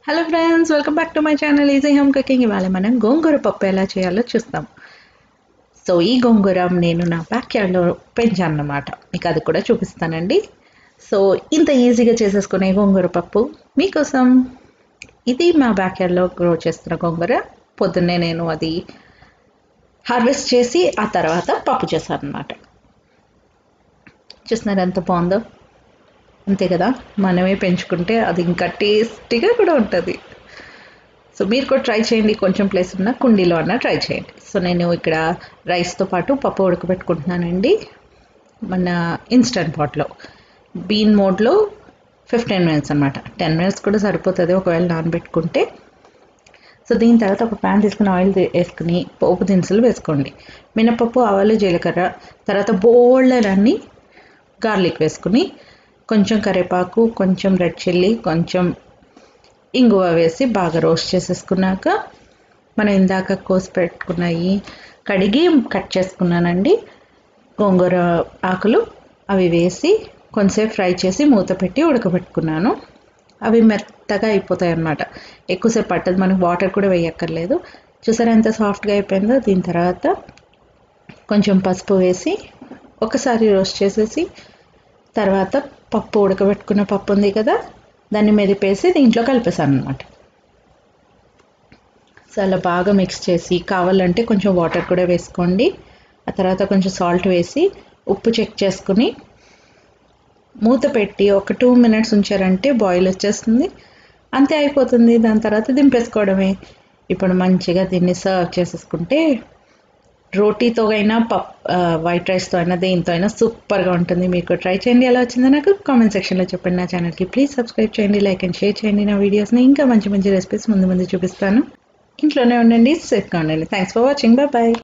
hello friends welcome back to my channel easy home cooking ఇవాళ మనం గోంగూర పప్పు ఎలా చేయాలో చూస్తాం సో ఈ గోంగూర నేను నా బ్యాక్ యార్డ్లో పెంచాను అన్నమాట మీకు అది కూడా చూపిస్తానండి సో ఇంత ఈజీగా చేసేసుకునే గోంగూర పప్పు మీకోసం ఇది మా బ్యాక్ యార్డ్లో గ్రో చేస్తున్న గోంగూర పొద్దున్నే నేను అది హార్వెస్ట్ చేసి ఆ తర్వాత పప్పు చేశాను అనమాట చూస్తున్నారు ఎంత బాగుందో అంతే కదా మనమే పెంచుకుంటే అది ఇంకా టేస్టీగా కూడా ఉంటుంది సో మీరు కూడా ట్రై చేయండి కొంచెం ప్లేస్ ఉన్న కుండీలో అన్న ట్రై చేయండి సో నేను ఇక్కడ రైస్తో పాటు పప్పు ఉడకబెట్టుకుంటున్నానండి మన ఇన్స్టంట్ పాట్లో బీన్ మోడ్లో ఫిఫ్టీన్ మినిట్స్ అనమాట టెన్ మినిట్స్ కూడా సరిపోతుంది ఒకవేళ నానబెట్టుకుంటే సో దీని తర్వాత ఒక ప్యాన్ తీసుకుని ఆయిల్ వేసుకుని పోపు దినుసులు వేసుకోండి మినపప్పు ఆవాలు జీలకర్ర తర్వాత బోల్డర్ అన్ని గార్లిక్ వేసుకుని కొంచెం కరివేపాకు కొంచెం రెడ్ చిల్లీ కొంచెం ఇంగువ వేసి బాగా రోస్ట్ చేసేసుకున్నాక మనం ఇందాక కోసి పెట్టుకున్నాయి కడిగి కట్ చేసుకున్నానండి గోంగూర ఆకులు అవి వేసి కొంచెంసేపు ఫ్రై చేసి మూత పెట్టి ఉడకబెట్టుకున్నాను అవి మెత్తగా అయిపోతాయి అన్నమాట ఎక్కువసేపు పట్టదు మనకు వాటర్ కూడా వేయక్కర్లేదు చూసారా ఎంత సాఫ్ట్గా అయిపోయిందో దీని తర్వాత కొంచెం పసుపు వేసి ఒకసారి రోస్ట్ చేసేసి తర్వాత పప్పు ఉడకబెట్టుకున్న పప్పు ఉంది కదా దాన్ని మెదిపేసి దీంట్లో కలిపేసాను అనమాట సో అలా బాగా మిక్స్ చేసి కావాలంటే కొంచెం వాటర్ కూడా వేసుకోండి ఆ తర్వాత కొంచెం సాల్ట్ వేసి ఉప్పు చెక్ చేసుకుని మూత పెట్టి ఒక టూ మినిట్స్ ఉంచారంటే బాయిల్ వచ్చేస్తుంది అంతే అయిపోతుంది దాని తర్వాత దింపేసుకోవడమే ఇప్పుడు మంచిగా దీన్ని సర్వ్ చేసేసుకుంటే రోటీతో అయినా పప్ వైట్ రైస్తో అయినా దేంతో అయినా సూపర్గా ఉంటుంది మీకు ట్రై చేయండి ఎలా వచ్చిందో నాకు కామెంట్ సెక్షన్లో చెప్పండి నా ఛానల్కి ప్లీజ్ సబ్స్క్రైబ్ చేయండి లైక్ అండ్ షేర్ చేయండి నా వీడియోస్ని ఇంకా మంచి మంచి రెసిపీస్ ముందు ముందు చూపిస్తాను ఇంట్లోనే ఉండండి సేఫ్గా ఉండండి థ్యాంక్స్ ఫర్ వాచింగ్ బాయ్